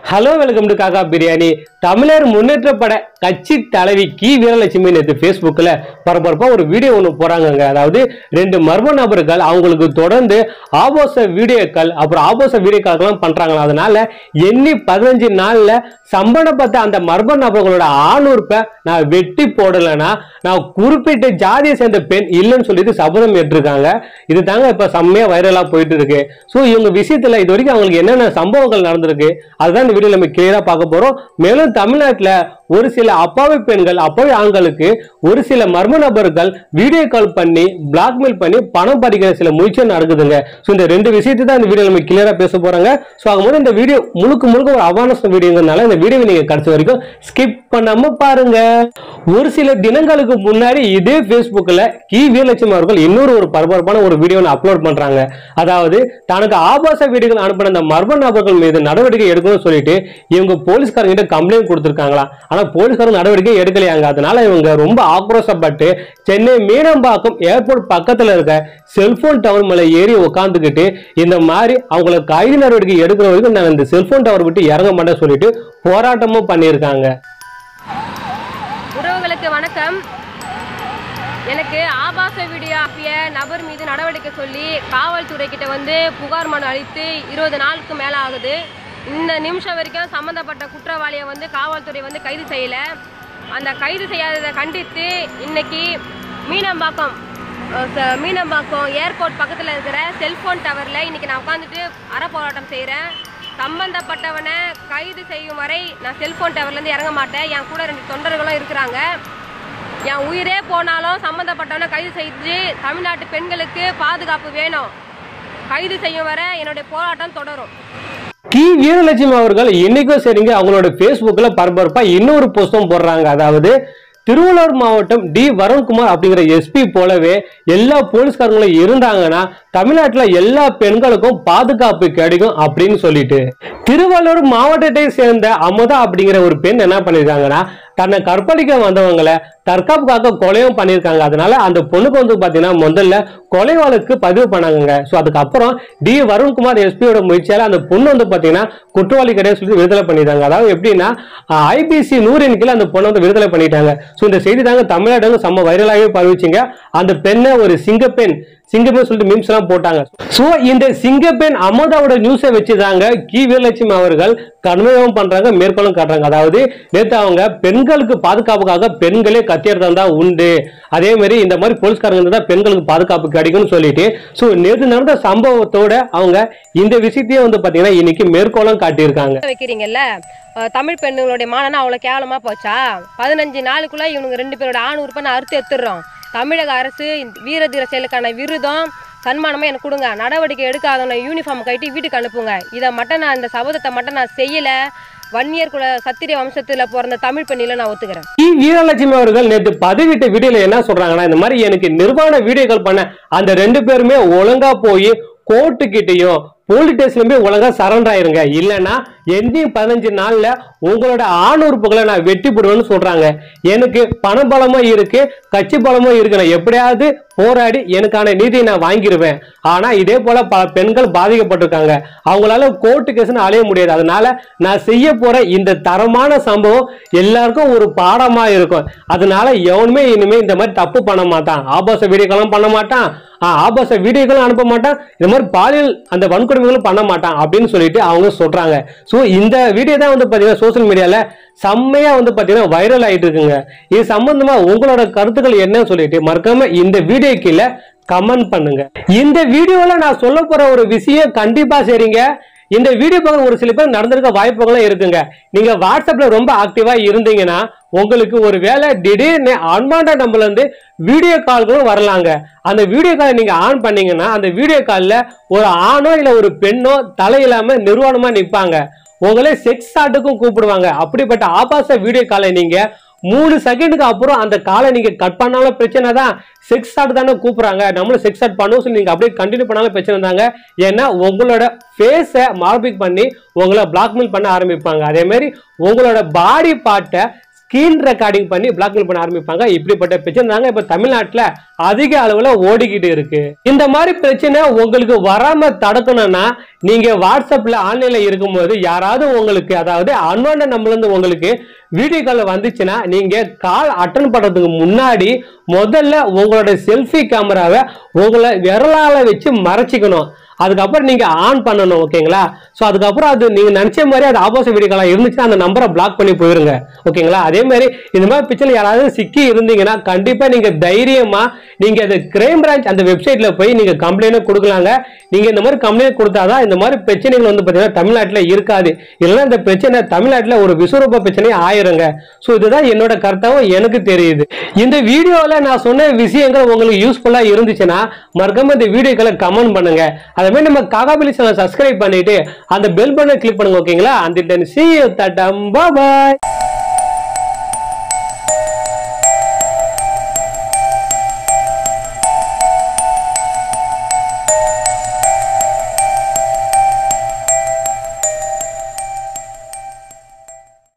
hello welcome to காக்கா பிரியாணி தமிழர் முன்னேற்றப்பட கட்சி தலைவி கி வீரலட்சுமி நேற்று ஃபேஸ்புக்கில் பரபரப்பாக ஒரு வீடியோ ஒன்று போறாங்கங்க அதாவது ரெண்டு மர்ம நபர்கள் அவங்களுக்கு தொடர்ந்து ஆபோச வீடியோக்கள் அப்புறம் ஆபோச வீடியோக்கள்லாம் பண்றாங்களா அதனால எண்ணி பதினஞ்சு நாள்ல சம்பளப்பட்ட அந்த மர்ம நபர்களோட ஆணுறுப்பை நான் வெட்டி போடலைன்னா நான் குறிப்பிட்ட ஜாதியை சேர்ந்த பெண் இல்லைன்னு சொல்லிட்டு சபதம் ஏற்றிருக்காங்க இது தாங்க இப்ப செம்மையா வைரலா போயிட்டு இருக்கு ஸோ இவங்க விஷயத்துல இது வரைக்கும் அவங்களுக்கு என்னென்ன சம்பவங்கள் நடந்திருக்கு அதுதான் இந்த வீடியோ நம்ம கிளியரா பார்க்க போறோம் மேலும் தமிழ்நாட்டுல ஒரு சில அப்பாவி பெண்கள் அப்பாவி ஆண்களுக்கு ஒரு சில மர்ம நபர்கள் வீடியோ கால் பண்ணி பிளாக்மெயில் பண்ணி பணம் பறிக்கிற சில முயற்சிகள் நடக்குதுங்க ஸோ இந்த ரெண்டு விஷயத்தை தான் இந்த வீடியோ நம்ம கிளியரா பேச போறாங்க ஸோ ஆகும்போது இந்த வீடியோ முழுக்க முழுக்க ஒரு அவேர்னஸ் வீடியோங்கிறதுனால இந்த வீடியோவை நீங்க கடைசி வரைக்கும் ஸ்கிப் பண்ணாம பாருங்க ஒரு சில தினங்களுக்கு முன்னாடி இதே Facebookல கி வீரலட்சுமி அவர்கள் இன்னொரு ஒரு பரபரப்பான ஒரு வீடியோ அப்லோட் பண்றாங்க அதாவது தனக்கு ஆபாச வீடியோகள் அனுப்பின அந்த மர்ம நபர்கள் மீது நடவடிக்கை எடுக்கணும்னு சொல்லிட்டு இவங்க போலீஸ்காரங்க கிட்ட கம்ப்ளைண்ட் கொடுத்திருக்காங்களா ஆனா போலீஸ்காரங்க நடவடிக்கை எடுக்கலையாங்க அதனால இவங்க ரொம்ப ஆக்ரோஷப்பட்டு சென்னை மீனம்பாக்கம் ஏர்போர்ட் பக்கத்துல இருக்க செல்போன் டவர் மேல ஏறி உட்காந்துக்கிட்டு இந்த மாதிரி அவங்கள கைது நடவடிக்கை எடுக்கிற வரைக்கும் நான் இந்த செல்போன் டவர் விட்டு இறங்க மாட்டேன்னு சொல்லிட்டு போராட்டமும் பண்ணியிருக்காங்க உறவுகளுக்கு வணக்கம் எனக்கு ஆபாச வீடியோ ஆப்பிய நபர் மீது நடவடிக்கை சொல்லி காவல்துறை கிட்ட வந்து புகார் மனு அளித்து இருபது நாளுக்கு மேலே ஆகுது இந்த நிமிஷம் வரைக்கும் சம்மந்தப்பட்ட குற்றவாளியை வந்து காவல்துறை வந்து கைது செய்யலை அந்த கைது செய்யாததை கண்டித்து இன்னைக்கு மீனம்பாக்கம் அஹ், ச- மீனம்பாக்கம் ஏர்போர்ட் பக்கத்தில் இருக்கிற செல்போன் டவரில் இன்னைக்கு நான் உட்காந்துட்டு அறப்போராட்டம் செய்கிறேன் சம்பந்தப்பட்டவனை கைது செய்யும் வரை நான் செல்போன் டவர்லேருந்து இறங்க மாட்டேன் என் கூட ரெண்டு தொண்டர்களும் இருக்கிறாங்க என் உயிரே போனாலும் சம்மந்தப்பட்டவனை கைது செஞ்சு தமிழ்நாட்டு பெண்களுக்கு பாதுகாப்பு வேணும் கைது செய்யும் வரை என்னுடைய போராட்டம் தொடரும் கி வீரலட்சுமி அவர்கள் இன்னைக்கும் சரிங்க அவங்களோட Facebookல பரபரப்பா இன்னொரு போஸ்டும் போடுறாங்க அதாவது திருவள்ளூர் மாவட்டம் டி வருண்குமார் அப்படிங்கிற எஸ்பி போலவே எல்லா போலீஸ்காரங்களும் இருந்தாங்கன்னா தமிழ்நாட்டுல எல்லா பெண்களுக்கும் பாதுகாப்பு கிடைக்கும் அப்படின்னு சொல்லிட்டு திருவள்ளூர் மாவட்டத்தை சேர்ந்த அமுதா அப்படிங்கிற ஒரு பெண் என்ன பண்ணிருக்காங்கன்னா தன்னை கற்பழிக்க வந்தவங்களை தற்காப்புக்காக கொலையும் பண்ணியிருக்காங்க அதனால அந்த பொண்ணுக்கு வந்து பாத்தீங்கன்னா முதல்ல கொலை வழக்கு பதிவு பண்ணாங்க ஸோ அதுக்கப்புறம் டி வருண்குமார் எஸ்பியோட முயற்சியால அந்த பொண்ணு வந்து பாத்தீங்கன்னா குற்றவாளி கிடையாது சொல்லி விடுதலை பண்ணிட்டாங்க அதாவது எப்படின்னா ஐபிசி நூறின் கீழே அந்த பொண்ணை வந்து விடுதலை பண்ணிட்டாங்க ஸோ இந்த செய்தி தாங்க தமிழ்நாடு செம்ம வைரலாகவே பரவிச்சிங்க அந்த பெண்ணை ஒரு சிங்கப்பெண் சிங்கப்பெண் சொல்லிட்டு மீம்ஸ் எல்லாம் போட்டாங்க சோ இந்த சிங்கப்பெண் அமுதாவோட நியூஸை வச்சுதாங்க கி வீரலட்சுமி அவர்கள் கண்மையாகவும் பண்றாங்க மேற்கொள்ளும் காட்டுறாங்க அதாவது நேத்து அவங்க பெண்களுக்கு பாதுகாப்புக்காக பெண்களே கத்தியெடுத்தா தான் உண்டு அதே மாதிரி இந்த மாதிரி போலீஸ்காரங்க இருந்தா பெண்களுக்கு பாதுகாப்பு கிடைக்கும்னு சொல்லிட்டு சோ நேத்து நடந்த சம்பவத்தோட அவங்க இந்த விஷயத்தையே வந்து பாத்தீங்கன்னா இன்னைக்கு மேற்கோளும் காட்டியிருக்காங்க வைக்கிறீங்கல்ல அஹ், தமிழ் பெண்களுடைய மானம் அவ்வளோ கேவலமாக போச்சா பதினஞ்சு நாளுக்குள்ள இவனுங்க ரெண்டு பேரோட ஆண் உறுப்பை நான் அறுத்து எடுத்துடுறோம் தமிழக அரசு இந்த வீரதீர செயலுக்கான விருதம் சன்மானமாக எனக்கு கொடுங்க நடவடிக்கை எடுக்காதவனை யூனிஃபார்ம் கட்டி வீட்டுக்கு அனுப்புங்க இதை மட்டும் நான் இந்த சபதத்தை மட்டும் நான் செய்யலை வன்னியர் குல சத்திரிய வம்சத்தில் பிறந்த தமிழ் பெண்ணில நான் ஒத்துக்கிறேன் இ வீரலட்சுமி அவர்கள் நேற்று பதிவிட்ட வீடியோல என்ன சொல்றாங்கன்னா இந்த மாதிரி எனக்கு நிர்வாண வீடியோக்கள் பண்ண அந்த ரெண்டு பேருமே ஒழுங்கா போய் கோர்ட்டு கிட்டயும் போலீஸ் ஸ்டேஷன்ல போய் ஒழுங்கா சரண்டர் ஆயிருங்க இல்லைன்னா எண்ணி பதினஞ்சு நாள்ல உங்களோட ஆணுறுப்புகளை நான் வெட்டி போடுவேன்னு சொல்றாங்க எனக்கு பண பலமா இருக்கு கட்சி பலமா இருக்கு நான் எப்படியாவது போராடி எனக்கான நீதியை நான் வாங்கிடுவேன் ஆனா இதே போல பல பெண்கள் பாதிக்கப்பட்டிருக்காங்க அவங்களால கோர்ட்டு கேஸ்னு அலைய முடியாது அதனால நான் செய்ய போற இந்த தரமான சம்பவம் எல்லாருக்கும் ஒரு பாடமா இருக்கும் அதனால எவனுமே இனிமே இந்த மாதிரி தப்பு பண்ண மாட்டான் ஆபாச வீடியோக்கெல்லாம் பண்ண மாட்டான் ஆஹ், ஆபாச வீடியோக்களும் அனுப்ப மாட்டான் இந்த மாதிரி பாலியல் அந்த வன்கொடுமைகளும் பண்ண மாட்டான் அப்படின்னு சொல்லிட்டு அவங்க சொல்றாங்க ஸோ இந்த வீடியோ தான் வந்து பாத்தீங்கன்னா சோஷியல் மீடியால செம்மையா வந்து பாத்தீங்கன்னா வைரல் ஆயிட்டு இருக்குங்க இது சம்பந்தமா உங்களோட கருத்துக்கள் என்னன்னு சொல்லிட்டு மறக்காம இந்த வீடியோ கீழே கமெண்ட் பண்ணுங்க இந்த வீடியோல நான் சொல்ல போற ஒரு விஷயம் கண்டிப்பா சரிங்க இந்த வீடியோ பார்க்க ஒரு சில பேர் நடந்திருக்க வாய்ப்புகளும் இருக்குங்க நீங்க வாட்ஸ்அப்ல ரொம்ப ஆக்டிவா இருந்தீங்கன்னா உங்களுக்கு ஒரு வேலை திடீர்னு அன்வான்ட் நம்பர்ல இருந்து வீடியோ கால்களும் வரலாங்க அந்த வீடியோ கால் நீங்க ஆன் பண்ணீங்கன்னா அந்த வீடியோ கால்ல ஒரு ஆணோ இல்ல ஒரு பெண்ணோ தலை இல்லாம நிர்வாணமா நிப்பாங்க உங்களே செக்ஸ் ஆட்டுக்கும் கூப்பிடுவாங்க அப்படிப்பட்ட ஆபாச வீடியோ காலை நீங்க மூணு செகண்டுக்கு அப்புறம் அந்த காலை நீங்க கட் பண்ணாலும் பிரச்சனை தான் செக்ஸ் ஆட் தானே கூப்பிடுறாங்க நம்மளும் செக்ஸ் ஆட் பண்ணுவோம் சொல்லி நீங்க அப்படியே கண்டினியூ பண்ணாலும் பிரச்சனை தாங்க ஏன்னா உங்களோட ஃபேஸை மார்பிக் பண்ணி உங்களை பிளாக்மெயில் பண்ண ஆரம்பிப்பாங்க அதே மாதிரி உங்களோட பாடி பார்ட்டை ஸ்கிரீன் ரெக்கார்டிங் பண்ணி பிளாக்மெயில் பண்ண ஆரம்பிப்பாங்க இப்படிப்பட்ட பிரச்சனை தாங்க இப்ப தமிழ்நாட்டுல அதிக அளவுல ஓடிக்கிட்டு இருக்கு இந்த மாதிரி பிரச்சனை உங்களுக்கு வராம தடுக்கணும்னா நீங்க வாட்ஸ்அப்ல ஆன்லைன்ல இருக்கும்போது யாராவது உங்களுக்கு அதாவது அன்வான்ட் நம்பர்ல இருந்து உங்களுக்கு வீடியோ கால் வந்துச்சுன்னா நீங்க கால் அட்டன் பண்றதுக்கு முன்னாடி முதல்ல உங்களோட செல்ஃபி கேமராவை உங்களை விரலால வச்சு மறைச்சிக்கணும் அதுக்கப்புறம் நீங்க ஆன் பண்ணணும் ஓகேங்களா ஸோ அதுக்கப்புறம் அது நீங்க நினைச்ச மாதிரி அது ஆப்போசிட் வீடியோ காலாக இருந்துச்சுன்னா அந்த நம்பரை பிளாக் பண்ணி போயிருங்க ஓகேங்களா அதே மாதிரி இந்த மாதிரி பிரச்சனை யாராவது சிக்கி இருந்தீங்கன்னா கண்டிப்பா நீங்க தைரியமா நீங்க அது கிரைம் பிரான்ச் அந்த வெப்சைட்ல போய் நீங்க கம்ப்ளைண்ட் கொடுக்கலாங்க நீங்க இந்த மாதிரி கம்ப்ளைண்ட் கொடுத்தாதான் இந்த மாதிரி பிரச்சனைகள் வந்து பாத்தீங்கன்னா தமிழ்நாட்டுல இருக்காது இல்லைன்னா இந்த பிரச்சனை தமிழ்நாட்டுல ஒரு விஸ்வரூப பிரச்சனையே ஆயிருங்க ஸோ இதுதான் என்னோட கருத்தாவும் எனக்கு தெரியுது இந்த வீடியோல நான் சொன்ன விஷயங்கள் உங்களுக்கு யூஸ்ஃபுல்லா இருந்துச்சுன்னா மறக்காம இந்த வீடியோக்களை கமெண்ட் பண்ணுங்க அதே மாதிரி நம்ம காகாபிலி சேனல் சப்ஸ்கிரைப் பண்ணிட்டு அந்த பெல் பட்டனை கிளிக் பண்ணுங்க ஓகேங்களா அந்த சி தட்டம் பாய்